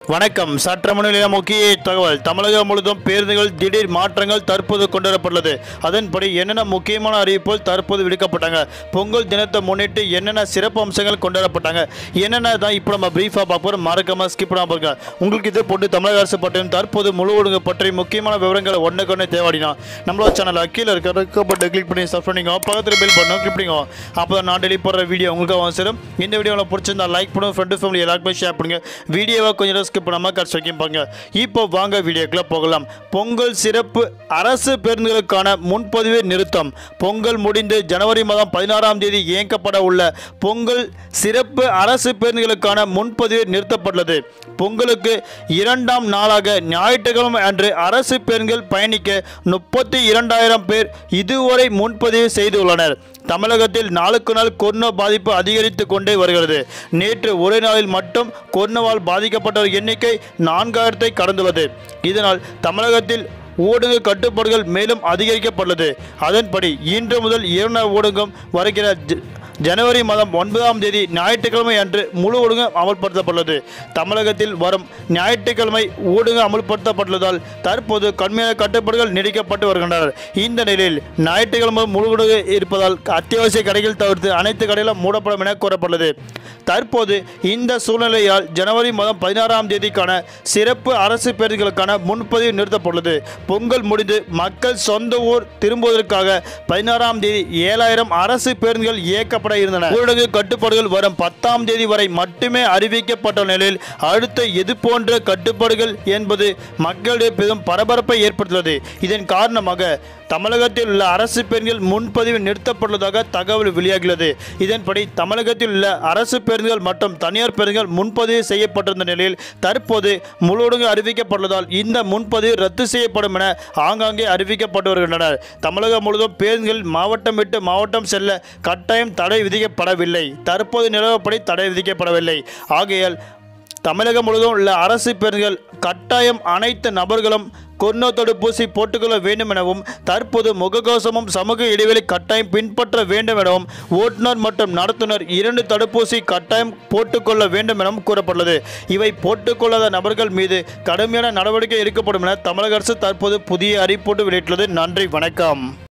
வணக்கம் சட்டமன்ற முக்கிய தகவல் தமிழகம் முழுவதும் பேருந்துகள் திடீர் மாற்றங்கள் தற்போது கொண்டுவரப்பட்டுள்ளது அதன்படி என்னென்ன முக்கியமான அறிவிப்புகள் தற்போது விடுக்கப்பட்டாங்க பொங்கல் தினத்தை முன்னிட்டு என்னென்ன சிறப்பு அம்சங்கள் கொண்டுவரப்பட்டாங்க என்னென்ன தான் இப்போ நம்ம பிரீஃபாக பார்ப்போம் மறக்காம ஸ்கிப் பண்ணாம பாருங்க உங்களுக்கு இது போட்டு தமிழக அரசு பற்றியும் தற்போது முழு ஒழுங்கு பற்றி முக்கியமான விவரங்களை ஒன்றுக்கு ஒன்று தேவாடினா நம்மளோட சேனல் கீழே இருக்க இருக்கப்பட்டு கிளிக் பண்ணி சப்ஸ்கிரைப் பண்ணிக்கோ பக்கத்தில் பில் பண்ணணும் கிளிக் பண்ணிக்கோ அப்போ தான் நான் டெலி போடுற வீடியோ உங்களுக்கு அவசரம் இந்த வீடியோ உங்களுக்கு பிடிச்சிருந்தா லைக் பண்ணுங்க ஃப்ரெண்டு ஃபேமிலி எல்லாருக்குமே ஷேர் பண்ணுங்க வீடியோவை கொஞ்சம் ஸ்கிப் பண்ணாமல் கடைசி வரைக்கும் பாருங்க இப்போ வாங்க வீடியோக்குள்ள போகலாம் பொங்கல் சிறப்பு அரசு பேருந்துகளுக்கான முன்பதிவு நிறுத்தம் பொங்கல் முடிந்து ஜனவரி மாதம் பதினாறாம் தேதி இயக்கப்பட உள்ள பொங்கல் சிறப்பு அரசு பேருந்துகளுக்கான முன்பதிவு நிறுத்தப்பட்டுள்ளது பொங்கலுக்கு இரண்டாம் நாளாக ஞாயிற்றுக்கிழமை அன்று அரசு பேருந்துகள் பயணிக்க முப்பத்தி இரண்டாயிரம் பேர் இதுவரை முன்பதிவு செய்துள்ளனர் தமிழகத்தில் நாளுக்கு நாள் கொரோனா பாதிப்பு அதிகரித்து கொண்டே வருகிறது நேற்று ஒரே நாளில் மட்டும் கொரோனாவால் பாதிக்கப்பட்டவர் எண்ணிக்கை நான்காயிரத்தை கடந்துள்ளது இதனால் தமிழகத்தில் ஊடக கட்டுப்பாடுகள் மேலும் அதிகரிக்கப்பட்டுள்ளது அதன்படி இன்று முதல் இரண்டாம் ஊடகம் வருகிற ஜ- ஜனவரி மாதம் ஒன்பதாம் தேதி ஞாயிற்றுக்கிழமை அன்று முழு ஊடகம் அமல்படுத்தப்பட்டுள்ளது தமிழகத்தில் வரும் ஞாயிற்றுக்கிழமை ஊடகம் அமல்படுத்தப்பட்டுள்ளதால் தற்போது கடுமையான கட்டுப்பாடுகள் நீடிக்கப்பட்டு வருகின்றனர் இந்த நிலையில் ஞாயிற்றுக்கிழமை முழு ஊடகம் இருப்பதால் அத்தியாவசிய கடைகள் தவிர்த்து அனைத்து கடைகளும் மூடப்படும் என கூறப்பட்டுள்ளது தற்போது இந்த சூழ்நிலையால் ஜனவரி மாதம் பதினாறாம் தேதிக்கான சிறப்பு அரசு பேருந்துகளுக்கான முன்பதிவு நிறுத்தப்பட்டுள்ளது பொங்கல் முடிந்து மக்கள் சொந்த ஊர் திரும்புவதற்காக பதினாறாம் தேதி ஏழாயிரம் அரசு பேருந்துகள் இயக்கப்பட இருந்தன ஊரடங்கு கட்டுப்பாடுகள் வரும் பத்தாம் தேதி வரை மட்டுமே அறிவிக்கப்பட்ட நிலையில் அடுத்த இது போன்ற கட்டுப்பாடுகள் என்பது மக்களிடையே பெரும் பரபரப்பை ஏற்படுத்தியுள்ளது இதன் காரணமாக தமிழகத்தில் உள்ள அரசு பேருந்துகள் முன்பதிவு நிறுத்தப்பட்டுள்ளதாக தகவல் வெளியாகியுள்ளது இதன்படி தமிழகத்தில் உள்ள அரசு பேருந்துகள் மற்றும் தனியார் பேருந்துகள் முன்பதிவு செய்யப்பட்டிருந்த நிலையில் தற்போது முழுவதும் அறிவிக்கப்பட்டுள்ளதால் இந்த முன்பதிவு ரத்து செய்யப்படும் என ஆங்காங்கே அறிவிக்கப்பட்டு வருகின்றனர் தமிழகம் முழுவதும் பேருந்துகள் மாவட்டம் விட்டு மாவட்டம் செல்ல கட்டாயம் தடை விதிக்கப்படவில்லை தற்போது நிலவப்படி தடை விதிக்கப்படவில்லை ஆகையால் தமிழகம் முழுவதும் உள்ள அரசு பேருந்துகள் கட்டாயம் அனைத்து நபர்களும் கொரோனா தடுப்பூசி போட்டுக்கொள்ள வேண்டும் எனவும் தற்போது முகக்கவசமும் சமூக இடைவெளி கட்டாயம் பின்பற்ற வேண்டும் எனவும் ஓட்டுநர் மற்றும் நடத்துனர் இரண்டு தடுப்பூசி கட்டாயம் போட்டுக்கொள்ள வேண்டும் எனவும் கூறப்பட்டுள்ளது இவை போட்டுக்கொள்ளாத நபர்கள் மீது கடுமையான நடவடிக்கை எடுக்கப்படும் என தமிழக அரசு தற்போது புதிய அறிவிப்போட்டு வெளியிட்டுள்ளது நன்றி வணக்கம்